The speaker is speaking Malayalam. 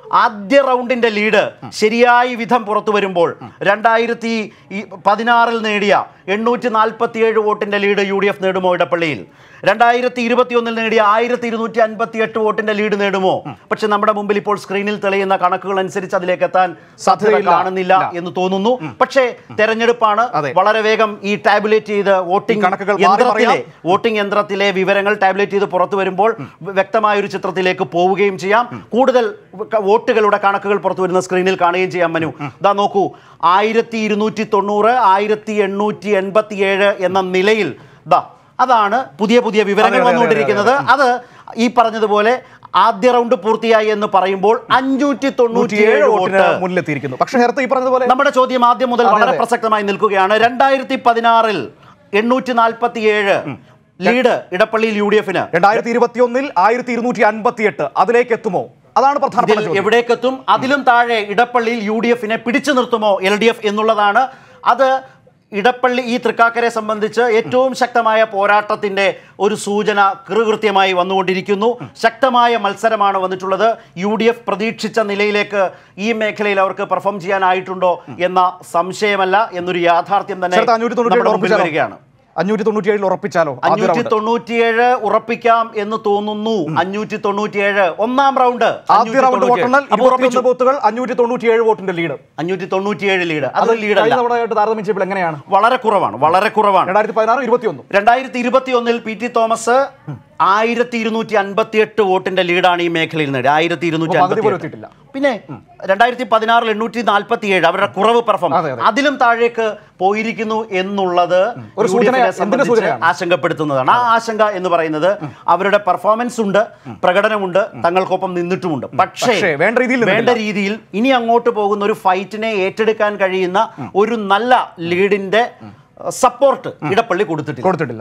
ആദ്യ റൗണ്ടിന്റെ ലീഡ് ശരിയായി വിധം പുറത്തു വരുമ്പോൾ രണ്ടായിരത്തി പതിനാറിൽ നേടിയ എണ്ണൂറ്റി നാൽപ്പത്തിയേഴ് വോട്ടിന്റെ ലീഡ് യു ഡി എഫ് നേടുമോ ഇടപ്പള്ളിയിൽ രണ്ടായിരത്തി ഇരുപത്തിയൊന്നിൽ നേടിയ ആയിരത്തി ഇരുന്നൂറ്റി അൻപത്തി എട്ട് വോട്ടിന്റെ ലീഡ് നേടുമോ പക്ഷെ നമ്മുടെ മുമ്പിൽ ഇപ്പോൾ സ്ക്രീനിൽ തെളിയുന്ന കണക്കുകൾ അനുസരിച്ച് അതിലേക്ക് എത്താൻ സാധ്യത സാധ്യതയില്ല. കാണുന്നില്ല ഇല്ല. എന്ന് തോന്നുന്നു പക്ഷേ തെരഞ്ഞെടുപ്പാണ് അതെ. വളരെ വേഗം ഈ ടാബുലേറ്റ് ചെയ്ത് വോട്ടിംഗ് ഈ കണക്കുകൾ മാറി യന്ത്രത്തിലെ മറിയാം. വോട്ടിംഗ് യന്ത്രത്തിലെ വിവരങ്ങൾ ടാബ്ലറ്റ് ചെയ്ത് പുറത്തു വരുമ്പോൾ വ്യക്തമായ ഒരു ചിത്രത്തിലേക്ക് പോവുകയും ചെയ്യാം കൂടുതൽ ക- വോട്ടുകളുടെ കണക്കുകൾ പുറത്തു വരുന്ന സ്ക്രീനിൽ കാണുകയും ചെയ്യാം മനു ഇതാ നോക്കൂ ആയിരത്തി ഇരുന്നൂറ്റി തൊണ്ണൂറ് ആയിരത്തി എണ്ണൂറ്റി എൺപത്തി ഏഴ് എന്ന നിലയിൽ ദാ അതാണ് പുതിയ പുതിയ വിവരങ്ങൾ അതെ, അതെ, അതെ, വന്നുകൊണ്ടിരിക്കുന്നത് അത് ഈ പറഞ്ഞതുപോലെ ആദ്യ റൗണ്ട് പൂർത്തിയായി എന്ന് പറയുമ്പോൾ അഞ്ഞൂറ്റി തൊണ്ണൂറ്റിയേഴ് നൂറ്റിയേഴ് വോട്ടിന് വോട്ട് മുന്നിലെത്തിയിരിക്കുന്നു പക്ഷേ നേരത്തെ ഈ പറഞ്ഞതുപോലെ നമ്മുടെ ചോദ്യം ആദ്യം മുതൽ അതെ, വളരെ അതെ. പ്രസക്തമായി നിൽക്കുകയാണ് രണ്ടായിരത്തി പതിനാറിൽ എണ്ണൂറ്റി നാൽപ്പത്തി ഏഴ് ലീഡ് ഇടപ്പള്ളിയിൽ യു ഡി എഫിന് രണ്ടായിരത്തി ഇരുപത്തിയൊന്നിൽ ആയിരത്തി ഇരുന്നൂറ്റി അൻപത്തി എട്ട് അതിലേക്ക് എത്തുമോ അതാണ് പ്രധാനപ്പെട്ട ഇതിൽ ചോദ്യം എവിടേക്കെത്തും അതിലും താഴെ ഇടപ്പള്ളിയിൽ യു ഡി എഫിനെ പിടിച്ചു നിർത്തുമോ എൽ ഡി എഫ് എന്നുള്ളതാണ് അത് ഇടപ്പള്ളി ഈ തൃക്കാക്കരെ സംബന്ധിച്ച് ഏറ്റവും ശക്തമായ പോരാട്ടത്തിന്റെ ഒരു സൂചന കൃകൃത്യമായി വന്നുകൊണ്ടിരിക്കുന്നു ശക്തമായ മത്സരമാണ് വന്നിട്ടുള്ളത് യു ഡി എഫ് പ്രതീക്ഷിച്ച നിലയിലേക്ക് ഈ മേഖലയിൽ അവർക്ക് പെർഫോം ചെയ്യാനായിട്ടുണ്ടോ എന്ന സംശയമല്ല എന്നൊരു യാഥാർത്ഥ്യം തന്നെ ചേർത്ത് അഞ്ഞൂറ്റി തൊണ്ണൂറ്റി നമ്മുടെ മുമ്പിൽ ഉറപ്പിച്ചാലോ വരികയാണ് അഞ്ഞൂറ്റി തൊണ്ണൂറ്റിയേഴിൽ ഉറപ്പിച്ചാലോ ആദ്യ അഞ്ഞൂറ്റി round. തൊണ്ണൂറ്റിയേഴ് ഉറപ്പിക്കാം എന്ന് തോന്നുന്നു അഞ്ഞൂറ്റി തൊണ്ണൂറ്റിയേഴ് ഒന്നാം റൗണ്ട് ആദ്യ റൗണ്ട് വോട്ടെണ്ണൽ അപ്പൊ ഉറപ്പിച്ചു ഇരുപത്തിയൊന്ന് ബൂത്തുകൾ അഞ്ഞൂറ്റി തൊണ്ണൂറ്റിയേഴ് വോട്ടിന്റെ ലീഡ് അഞ്ഞൂറ്റി തൊണ്ണൂറ്റിയേഴ് ലീഡ് അത് അത് ലീഡല്ല കഴിഞ്ഞ തവണയായിട്ട് താരതമ്യം ചെയ്യുമ്പോൾ എങ്ങനെയാണ് വളരെ കുറവാണ് വളരെ കുറവാണ് രണ്ടായിരത്തി പതിനാറ് ഇരുപത്തിയൊന്ന് രണ്ടായിരത്തി ഇരുപത്തി ഒന്നിൽ പി ടി തോമസ് ആയിരത്തി ഇരുന്നൂറ്റി അൻപത്തി എട്ട് വോട്ടിന്റെ ലീഡാണ് ഈ മേഖലയിൽ നേടി ആയിരത്തി ഇരുന്നൂറ്റി അപ്പോൾ പകുതി പോലും അൻപത്തി എത്തിയിട്ടില്ല. പിന്നെ രണ്ടായിരത്തി പതിനാറിൽ എണ്ണൂറ്റി നാൽപ്പത്തി ഏഴ് അവരുടെ കുറവ് പെർഫോം അതെ, അതെ. അതിലും താഴേക്ക് പോയിരിക്കുന്നു എന്നുള്ളത് ഒരു യു ഡി സൂചന- എഫിനെ എന്തിന്റെ സംബന്ധിച്ച് സൂചനയാണ്? ആശങ്കപ്പെടുത്തുന്നതാണ് ആ ആശങ്ക എന്ന് പറയുന്നത് അവരുടെ പെർഫോമൻസ് ഉണ്ട് പ്രകടനമുണ്ട് തങ്ങൾക്കൊപ്പം നിന്നിട്ടുമുണ്ട് പക്ഷേ പക്ഷേ വേണ്ട രീതിയിൽ വേണ്ട നിന്നിട്ടില്ല. രീതിയിൽ ഇനി അങ്ങോട്ട് പോകുന്ന ഒരു ഫൈറ്റിനെ ഏറ്റെടുക്കാൻ കഴിയുന്ന ഒരു നല്ല ലീഡിന്റെ സപ്പോർട്ട് ഇടപ്പള്ളി കൊടുത്തിട്ടില്ല കൊടുത്തിട്ടില്ല